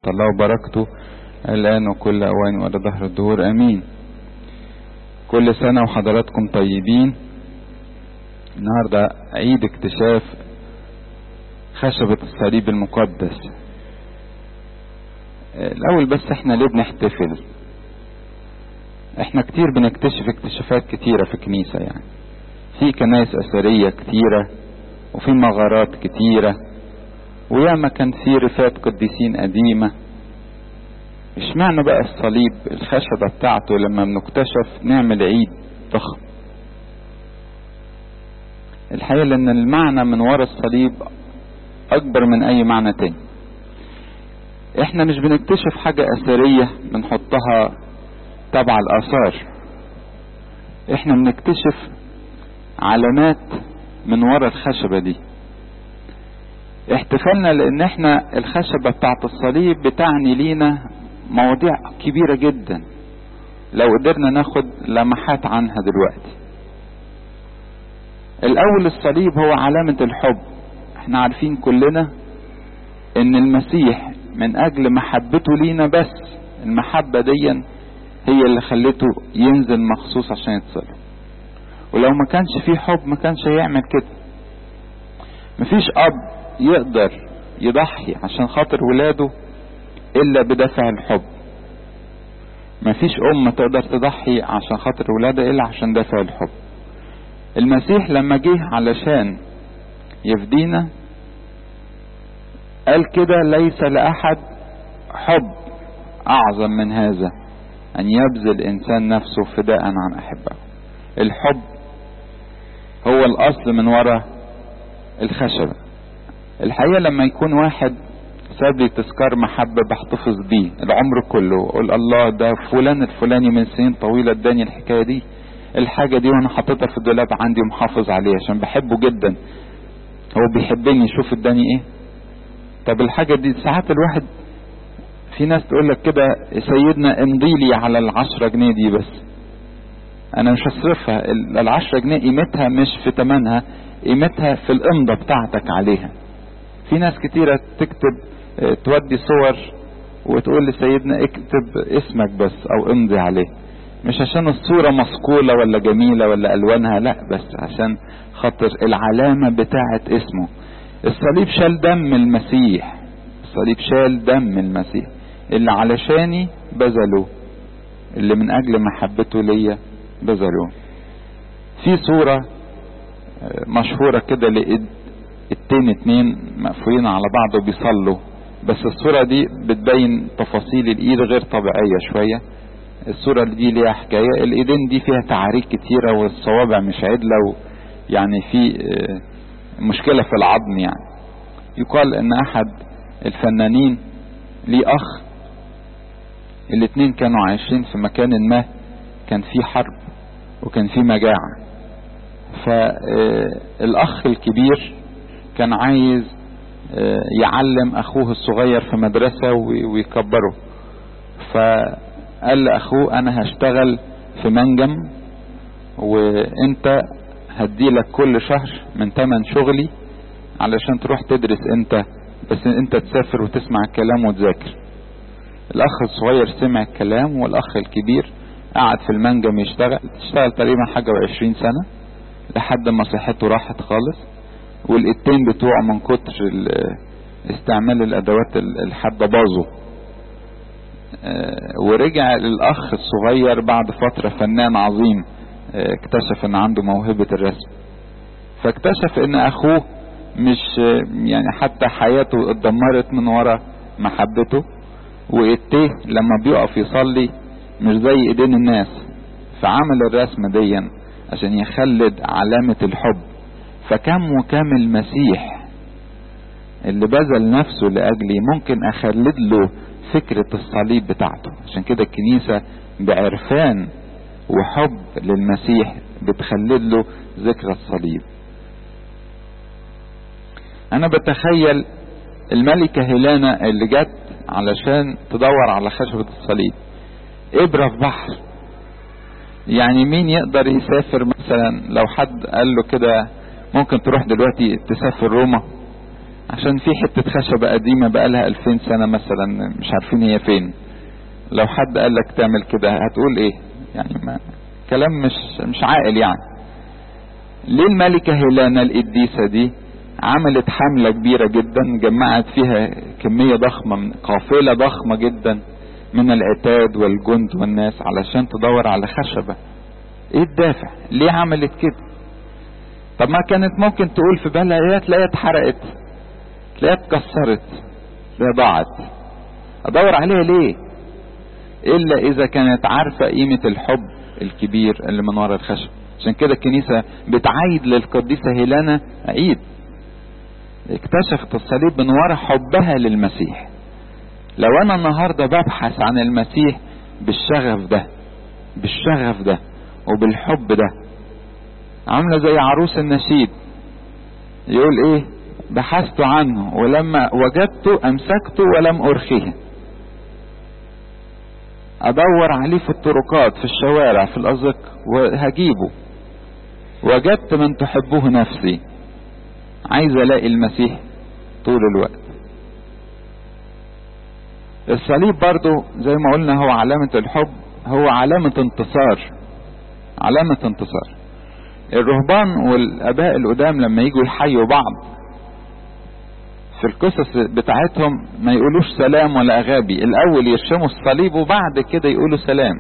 الله وبركته الآن وكل أوان وإلى ظهر الدهور آمين كل سنة وحضراتكم طيبين النهاردة عيد اكتشاف خشبة الصليب المقدس الأول بس احنا ليه بنحتفل احنا كتير بنكتشف اكتشافات كتيرة في كنيسة يعني في كنائس أثرية كتيرة وفي مغارات كتيرة وياما كان في رفات قديسين قديمة اشمعنى بقى الصليب الخشبة بتاعته لما بنكتشف نعمل عيد ضخم الحقيقة لأن المعنى من ورا الصليب أكبر من أي معنى تاني احنا مش بنكتشف حاجة أثرية بنحطها تبع الآثار احنا بنكتشف علامات من ورا الخشبة دي احتفالنا لان احنا الخشبة بتاعت الصليب بتعني لينا مواضيع كبيرة جدا لو قدرنا ناخد لمحات عنها دلوقتي الاول الصليب هو علامة الحب احنا عارفين كلنا ان المسيح من اجل محبته لينا بس المحبة دي هي اللي خلته ينزل مخصوص عشان يتصلب ولو ما كانش فيه حب ما كانش هيعمل كده مفيش اب يقدر يضحي عشان خاطر ولاده الا بدافع الحب مفيش ام تقدر تضحي عشان خاطر ولادها الا عشان دافع الحب المسيح لما جه علشان يفدينا قال كده ليس لاحد حب اعظم من هذا ان يبذل انسان نفسه فداء عن احبه الحب هو الاصل من وراء الخشبة الحقيقة لما يكون واحد ساب لي تذكار محبة بحتفظ بيه العمر كله اقول الله ده فلان الفلاني من سنين طويلة اداني الحكاية دي الحاجة دي وانا حاططها في الدولاب عندي ومحافظ عليها عشان بحبه جدا هو بيحبني شوف اداني ايه طب الحاجة دي ساعات الواحد في ناس تقول لك كده سيدنا امضي لي على العشرة جنيه دي بس انا مش هصرفها العشرة جنيه قيمتها مش في تمنها قيمتها في الامضة بتاعتك عليها في ناس كتيرة تكتب تودي صور وتقول لسيدنا اكتب اسمك بس او امضي عليه مش عشان الصورة مصقولة ولا جميلة ولا الوانها لا بس عشان خاطر العلامة بتاعت اسمه الصليب شال دم المسيح الصليب شال دم المسيح اللي علشاني بذلوه اللي من اجل محبته ليا بذلوه في صورة مشهورة كده لقيت التين اتنين مقفولين على بعض وبيصلوا بس الصورة دي بتبين تفاصيل الايد غير طبيعية شوية الصورة دي ليها حكاية الايدين دي فيها تعاريك كتيرة والصوابع مش عدلة يعني في مشكلة في العظم يعني يقال ان احد الفنانين ليه اخ الاتنين كانوا عايشين في مكان ما كان في حرب وكان في مجاعة فالاخ الكبير كان عايز يعلم اخوه الصغير في مدرسة ويكبره فقال لاخوه انا هشتغل في منجم وانت هديلك كل شهر من تمن شغلي علشان تروح تدرس انت بس انت تسافر وتسمع الكلام وتذاكر الاخ الصغير سمع الكلام والاخ الكبير قعد في المنجم يشتغل اشتغل تقريبا حاجة وعشرين سنة لحد ما صحته راحت خالص والايدين بتوعه من كتر استعمال الادوات الحادة باظوا ورجع للاخ الصغير بعد فترة فنان عظيم اكتشف ان عنده موهبة الرسم فاكتشف ان اخوه مش يعني حتى حياته اتدمرت من ورا محبته وايديه لما بيقف يصلي مش زي ايدين الناس فعمل الرسمة دي عشان يخلد علامة الحب فكم وكم المسيح اللي بذل نفسه لأجلي ممكن أخلد له فكرة الصليب بتاعته عشان كده الكنيسة بعرفان وحب للمسيح بتخلد له ذكرى الصليب أنا بتخيل الملكة هيلانا اللي جت علشان تدور على خشبة الصليب إبرة في بحر يعني مين يقدر يسافر مثلا لو حد قال له كده ممكن تروح دلوقتي تسافر روما عشان في حتة خشبة قديمة بقالها ألفين سنة مثلا مش عارفين هي فين لو حد قال لك تعمل كده هتقول ايه يعني ما كلام مش مش عاقل يعني ليه الملكة هيلانا القديسة دي عملت حملة كبيرة جدا جمعت فيها كمية ضخمة من قافلة ضخمة جدا من العتاد والجند والناس علشان تدور على خشبة ايه الدافع ليه عملت كده طب ما كانت ممكن تقول في بالها ايه تلاقيها اتحرقت تلاقيها اتكسرت تلاقيها ضاعت ادور عليها ليه الا اذا كانت عارفة قيمة الحب الكبير اللي من ورا الخشب عشان كده الكنيسة بتعيد للقديسة هيلانا عيد اكتشفت الصليب من ورا حبها للمسيح لو انا النهاردة ببحث عن المسيح بالشغف ده بالشغف ده وبالحب ده عاملة زي عروس النشيد يقول ايه بحثت عنه ولما وجدته امسكته ولم ارخيه ادور عليه في الطرقات في الشوارع في الازق وهجيبه وجدت من تحبه نفسي عايز الاقي المسيح طول الوقت الصليب برضو زي ما قلنا هو علامة الحب هو علامة انتصار علامة انتصار الرهبان والاباء القدام لما يجوا يحيوا بعض في القصص بتاعتهم ما يقولوش سلام ولا اغابي الاول يرشموا الصليب وبعد كده يقولوا سلام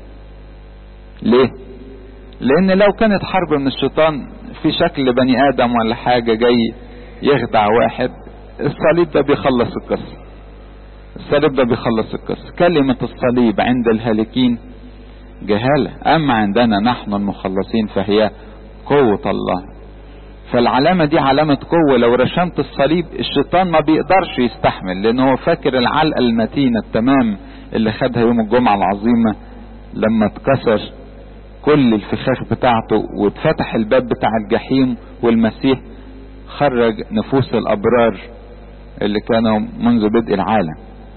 ليه لان لو كانت حرب من الشيطان في شكل بني ادم ولا حاجة جاي يخدع واحد الصليب ده بيخلص القصة الصليب ده بيخلص القصة كلمة الصليب عند الهالكين جهالة اما عندنا نحن المخلصين فهي قوة الله فالعلامة دي علامة قوة لو رشمت الصليب الشيطان ما بيقدرش يستحمل لانه هو فاكر العلقة المتينة التمام اللي خدها يوم الجمعة العظيمة لما اتكسر كل الفخاخ بتاعته واتفتح الباب بتاع الجحيم والمسيح خرج نفوس الابرار اللي كانوا منذ بدء العالم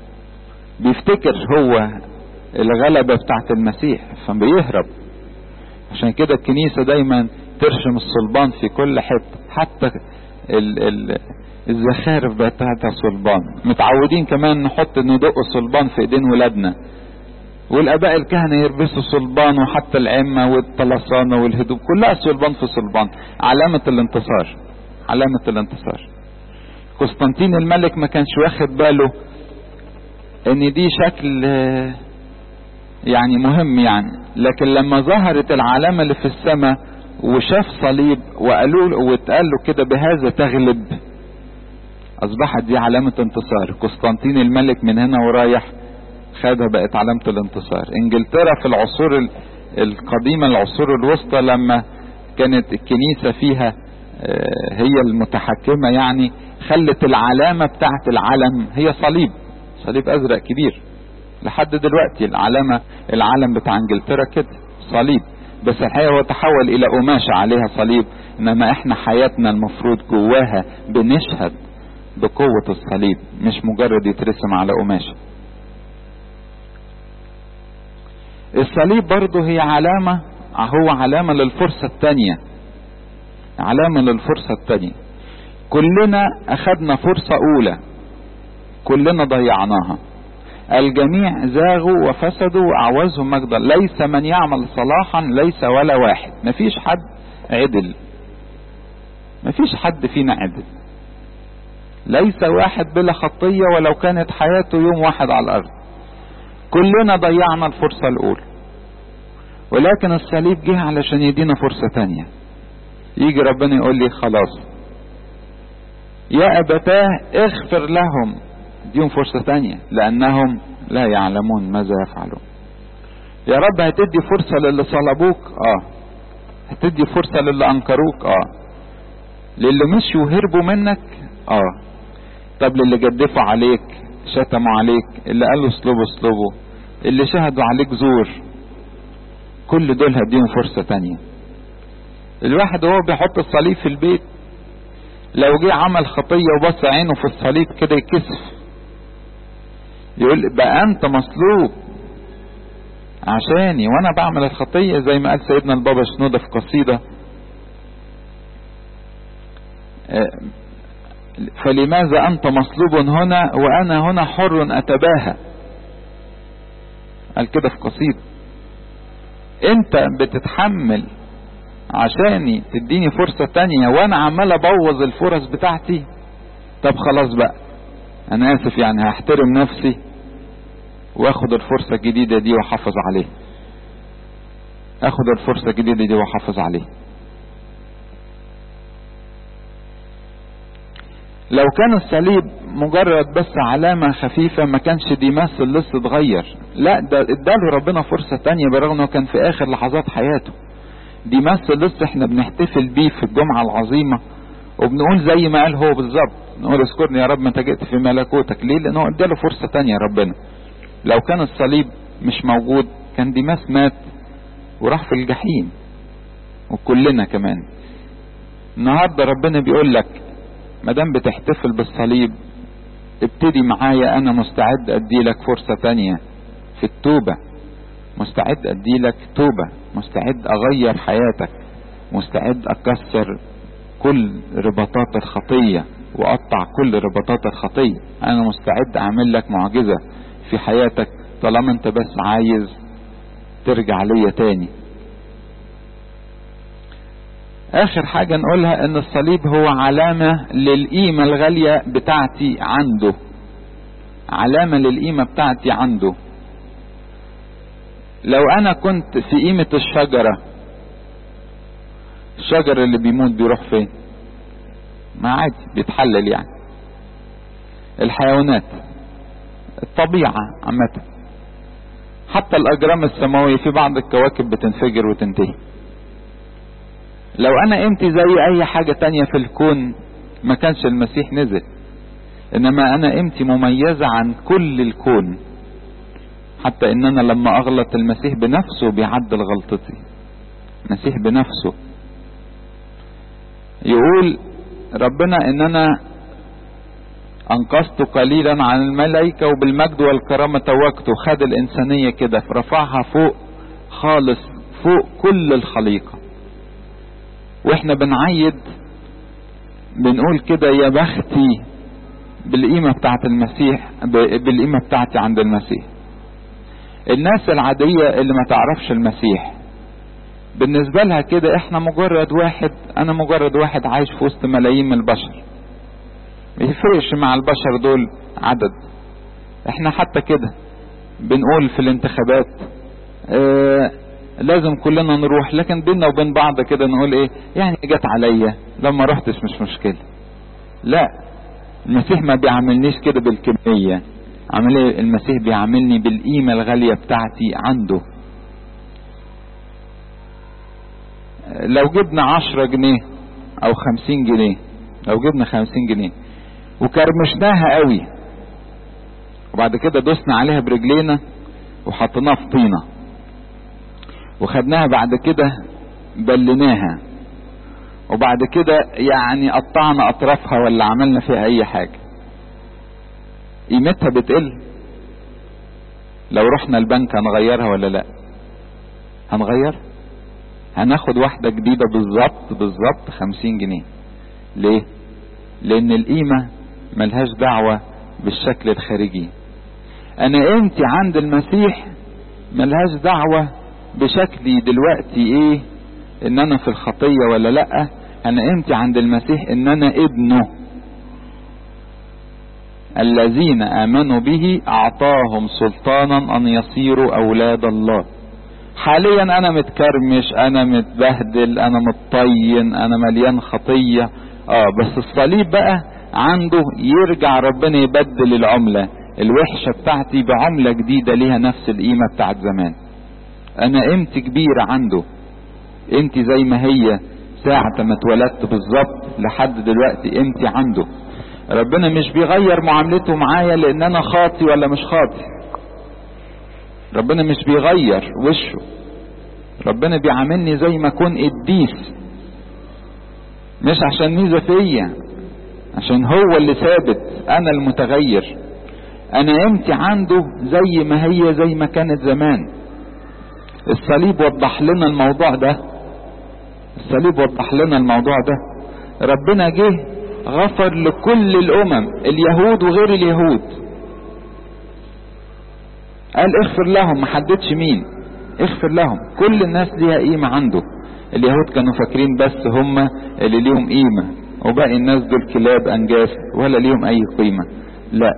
بيفتكر هو الغلبة بتاعت المسيح فبيهرب عشان كده الكنيسة دايما ترشم الصلبان في كل حتة حتى ال ال الزخارف بتاعتها صلبان متعودين كمان نحط ندق صلبان في ايدين ولادنا والاباء الكهنة يلبسوا صلبان وحتى العمة والطلسانة والهدوم كلها صلبان في صلبان علامة الانتصار علامة الانتصار قسطنطين الملك ما كانش واخد باله ان دي شكل يعني مهم يعني لكن لما ظهرت العلامة اللي في السماء وشاف صليب وقالوا له واتقال له كده بهذا تغلب اصبحت دي علامة انتصار قسطنطين الملك من هنا ورايح خدها بقت علامة الانتصار انجلترا في العصور القديمة العصور الوسطى لما كانت الكنيسة فيها هي المتحكمة يعني خلت العلامة بتاعت العلم هي صليب صليب ازرق كبير لحد دلوقتي العلامة العلم بتاع انجلترا كده صليب بس الحقيقة هو تحول الى قماشة عليها صليب انما احنا حياتنا المفروض جواها بنشهد بقوة الصليب مش مجرد يترسم على قماشة الصليب برضه هي علامة هو علامة للفرصة التانية علامة للفرصة التانية كلنا اخدنا فرصة اولى كلنا ضيعناها الجميع زاغوا وفسدوا واعوزهم مجدا ليس من يعمل صلاحا ليس ولا واحد مفيش حد عدل مفيش حد فينا عدل ليس واحد بلا خطية ولو كانت حياته يوم واحد على الارض كلنا ضيعنا الفرصة الاولى ولكن الصليب جه علشان يدينا فرصة تانية يجي ربنا يقول لي خلاص يا ابتاه اغفر لهم اديهم فرصة تانية لانهم لا يعلمون ماذا يفعلون يا رب هتدي فرصة للي صلبوك اه هتدي فرصة للي انكروك اه للي مشوا وهربوا منك اه طب للي جدفوا عليك شتموا عليك اللي قالوا اسلبوا اسلبوا اللي شهدوا عليك زور كل دول هديهم فرصة تانية الواحد وهو بيحط الصليب في البيت لو جه عمل خطية وبص عينه في الصليب كده يكسف يقول بقى انت مصلوب عشاني وانا بعمل الخطية زي ما قال سيدنا البابا شنودة في قصيدة فلماذا انت مصلوب هنا وانا هنا حر اتباهى قال كده في قصيدة انت بتتحمل عشاني تديني فرصة تانية وانا عمال ابوظ الفرص بتاعتي طب خلاص بقى انا اسف يعني هحترم نفسي واخد الفرصة الجديدة دي واحافظ عليها اخد الفرصة الجديدة دي واحافظ عليها لو كان الصليب مجرد بس علامة خفيفة ما كانش ديماس اللي لسه اتغير لا ده اداله ربنا فرصة تانية برغم انه كان في اخر لحظات حياته ديماس اللي لسه احنا بنحتفل بيه في الجمعة العظيمة وبنقول زي ما قال هو بالظبط نقول اذكرني يا رب متى جئت في ملكوتك ليه لانه اداله فرصة تانية ربنا لو كان الصليب مش موجود كان ديماس مات وراح في الجحيم وكلنا كمان النهارده ربنا بيقول لك ما دام بتحتفل بالصليب ابتدي معايا انا مستعد ادي لك فرصة تانية في التوبة مستعد ادي لك توبة مستعد اغير حياتك مستعد اكسر كل رباطات الخطية واقطع كل رباطات الخطية انا مستعد اعمل لك معجزة في حياتك طالما انت بس عايز ترجع ليا تاني اخر حاجة نقولها ان الصليب هو علامة للقيمة الغالية بتاعتي عنده علامة للقيمة بتاعتي عنده لو انا كنت في قيمة الشجرة الشجر اللي بيموت بيروح فين ما عادي بيتحلل يعني الحيوانات الطبيعة عامة حتى الاجرام السماوية في بعض الكواكب بتنفجر وتنتهي لو انا قيمتي زي اي حاجة تانية في الكون ما كانش المسيح نزل انما انا قيمتي مميزة عن كل الكون حتى ان انا لما اغلط المسيح بنفسه بيعدل غلطتي المسيح بنفسه يقول ربنا ان انا انقذت قليلا عن الملائكة وبالمجد والكرامة توجته خد الانسانية كده فرفعها فوق خالص فوق كل الخليقة واحنا بنعيد بنقول كده يا بختي بالقيمة بتاعت المسيح بالقيمة بتاعتي عند المسيح الناس العادية اللي ما تعرفش المسيح بالنسبة لها كده احنا مجرد واحد انا مجرد واحد عايش في وسط ملايين من البشر ما يفرقش مع البشر دول عدد احنا حتى كده بنقول في الانتخابات اه لازم كلنا نروح لكن بينا وبين بعض كده نقول ايه يعني جت عليا لما رحتش مش مشكلة لا المسيح ما بيعاملنيش كده بالكمية عمل ايه المسيح بيعاملني بالقيمة الغالية بتاعتي عنده لو جبنا عشرة جنيه او خمسين جنيه لو جبنا خمسين جنيه وكرمشناها قوي وبعد كده دوسنا عليها برجلينا وحطيناها في طينه وخدناها بعد كده بلناها وبعد كده يعني قطعنا اطرافها ولا عملنا فيها اي حاجة قيمتها بتقل لو رحنا البنك هنغيرها ولا لا هنغير هناخد واحدة جديدة بالظبط بالظبط خمسين جنيه ليه لان القيمة ملهاش دعوة بالشكل الخارجي انا قيمتي عند المسيح ملهاش دعوة بشكلي دلوقتي ايه ان انا في الخطية ولا لا انا قيمتي عند المسيح ان انا ابنه الذين امنوا به اعطاهم سلطانا ان يصيروا اولاد الله حاليا انا متكرمش انا متبهدل انا متطين انا مليان خطية اه بس الصليب بقى عنده يرجع ربنا يبدل العملة الوحشة بتاعتي بعملة جديدة ليها نفس القيمة بتاعت زمان انا قيمتي كبيرة عنده قيمتي زي ما هي ساعة ما اتولدت بالظبط لحد دلوقتي قيمتي عنده ربنا مش بيغير معاملته معايا لان انا خاطي ولا مش خاطي ربنا مش بيغير وشه ربنا بيعاملني زي ما اكون قديس مش عشان ميزة فيا عشان هو اللي ثابت انا المتغير انا قيمتي عنده زي ما هي زي ما كانت زمان الصليب وضح لنا الموضوع ده الصليب وضح لنا الموضوع ده ربنا جه غفر لكل الامم اليهود وغير اليهود قال اغفر لهم ما حددش مين اغفر لهم كل الناس ليها قيمة عنده اليهود كانوا فاكرين بس هم اللي ليهم قيمة وباقي الناس دول كلاب انجاس ولا ليهم اي قيمة لا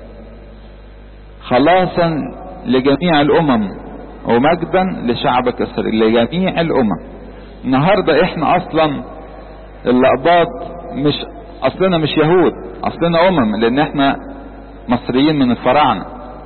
خلاصا لجميع الامم ومجدا لشعبك اسرائيل لجميع الامم النهاردة احنا اصلا الاقباط مش اصلنا مش يهود اصلنا امم لان احنا مصريين من الفراعنة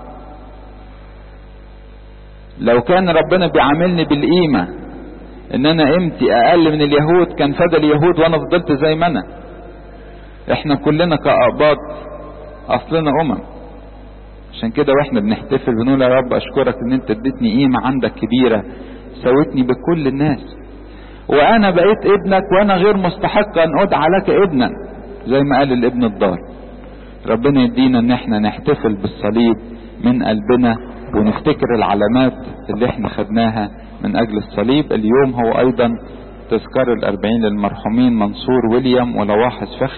لو كان ربنا بيعاملني بالقيمة ان انا قيمتي اقل من اليهود كان فدى اليهود وانا فضلت زي ما انا احنا كلنا كأقباط اصلنا امم عشان كده واحنا بنحتفل بنقول يا رب اشكرك ان انت اديتني قيمة عندك كبيرة سويتني بكل الناس وانا بقيت ابنك وانا غير مستحق ان ادعى لك ابنا زي ما قال الابن الضال ربنا يدينا ان احنا نحتفل بالصليب من قلبنا ونفتكر العلامات اللي احنا خدناها من اجل الصليب اليوم هو ايضا تذكار الاربعين للمرحومين منصور ويليام ولواحظ فخر